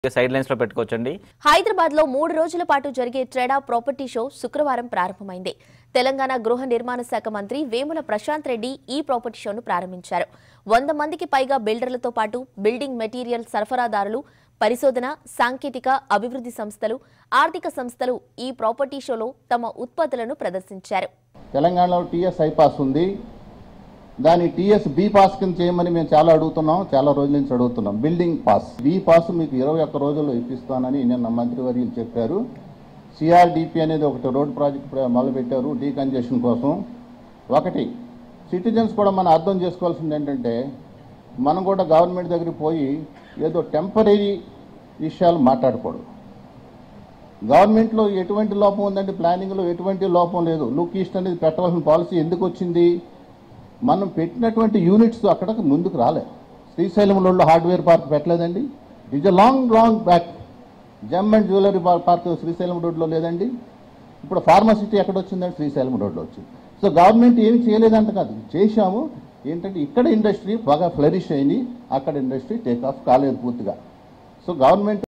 side lines లో పెట్టుకోవచ్చండి హైదరాబాద్ లో మూడు రోజుల పాటు జరిగే ట్రెడా ప్రాపర్టీ షో శుక్రవారం ప్రారంభమైంది తెలంగాణ గృహ నిర్మాణ శాఖ మంత్రి వేముల ప్రశాంత్ రెడ్డి ఈ ప్రాపర్టీ షోను ప్రారంభించారు వంద మందికి పైగా బిల్డర్లతో పాటు బిల్డింగ్ మెటీరియల్ సరఫరాదారులు పరిశోధన సాంకేతిక అభివృద్ధి సంస్థలు ఆర్థిక సంస్థలు ఈ ప్రాపర్టీ షోలో తమ ఉత్పత్తులను ప్రదర్శించారు తెలంగాణలో టీఎస్ ఐపాస్ ఉంది దాని టీఎస్ బి పాస్ కింద చేయమని మేము చాలా అడుగుతున్నాం చాలా రోజుల నుంచి అడుగుతున్నాం బిల్డింగ్ పాస్ బి పాస్ మీకు ఇరవై ఒక్క రోజుల్లో ఇప్పిస్తానని నిన్న మంత్రివర్యులు చెప్పారు సిఆర్డిపి అనేది ఒకటి రోడ్ ప్రాజెక్ట్ ప్ర- మొదలుపెట్టారు డీకంజెషన్ కోసం ఒకటి సిటిజన్స్ కూడా మనం అర్థం చేసుకోవాల్సింది ఏంటంటే మనం కూడా గవర్నమెంట్ దగ్గరికి పోయి ఏదో టెంపరీ విషయాలు మాట్లాడకూడదు గవర్నమెంట్లో ఎటువంటి లోపం ఉందంటే ప్లానింగ్లో ఎటువంటి లోపం లేదు లుక్ ఈస్ట్ అనేది పెట్టవలసిన పాలసీ ఎందుకు వచ్చింది మనం పెట్టినటువంటి యూనిట్స్ అక్కడికి ముందుకు రాలే శ్రీశైలం రోడ్లో హార్డ్వేర్ పార్క్ పెట్టలేదండి is a long long back gem and jewellery park Srisailam రోడ్లో లేదండి ఇప్పుడు ఫార్మసిటీ ఎక్కడ వచ్చిందంటే శ్రీశైలం రోడ్లో వచ్చింది సో గవర్నమెంట్ ఏమి చేయలేదంట కాదు చేశాము ఏంటంటే ఇక్కడ ఇండస్ట్రీ బాగా ఫ్లరిష్ అయింది అక్కడ ఇండస్ట్రీ టేక్ ఆఫ్ కాలేదు పూర్తిగా సో గవర్నమెంట్